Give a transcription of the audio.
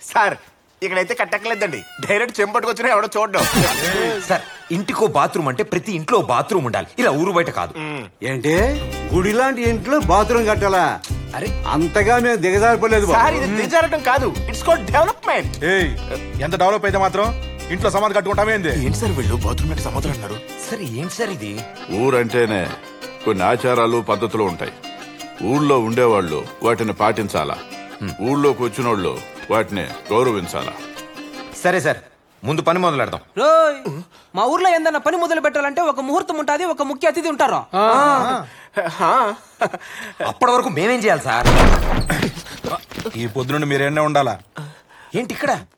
Sir ఇక్కడైతే కట్టక్కలేదండి direct చెంపట్టుకొచ్చినా ఎవడో చూడడం సార్ ఇంటికో బాత్రూమ్ అంటే ప్రతి ఇంట్లో బాత్రూమ్ ఉండాలి ఇలా ఊరు బయట కాదు ఏంటి గుడి లాంటి ఇంట్లో బాత్రూమ్ కట్టాలా అరే అంతగా మేము దిగజారిపోలేదు బాబు. సార్ ఇది దిగజారటం కాదు ఇట్స్ కాల్డ్ డెవలప్మెంట్ ఏయ్ ఎంత డెవలప్ అయితే మాత్రం ఇంట్లో సమాధి కట్టుకుంటామేంది ఏంటి సార్ వీళ్ళు బాత్రూమ్ అంటే సముద్రం అన్నారు సార్ ఏంటి సార్ ఇది ఊరంటేనే కొన్ని ఆచారాలు పద్ధతులు ఉంటాయి ఊళ్ళో ఉండేవాళ్ళు వాటిని పాటించాలా ఊళ్ళోకి వచ్చినోళ్ళు వాటిని గౌరవించాలా సరే సార్ ముందు పని మొదలు పెడదాం రోయ్ మా ఊర్లో ఏందన్నా పని మొదలు పెట్టాలంటే ఒక ముహూర్తం ఉంటుంది ఒక ముఖ్య అతిథి ఉంటారు అప్పటి వరకు మేమేం చేయాలి సార్ ఈ పొద్దునుండి మీరేనే ఉండాలా ఏంటి ఇక్కడ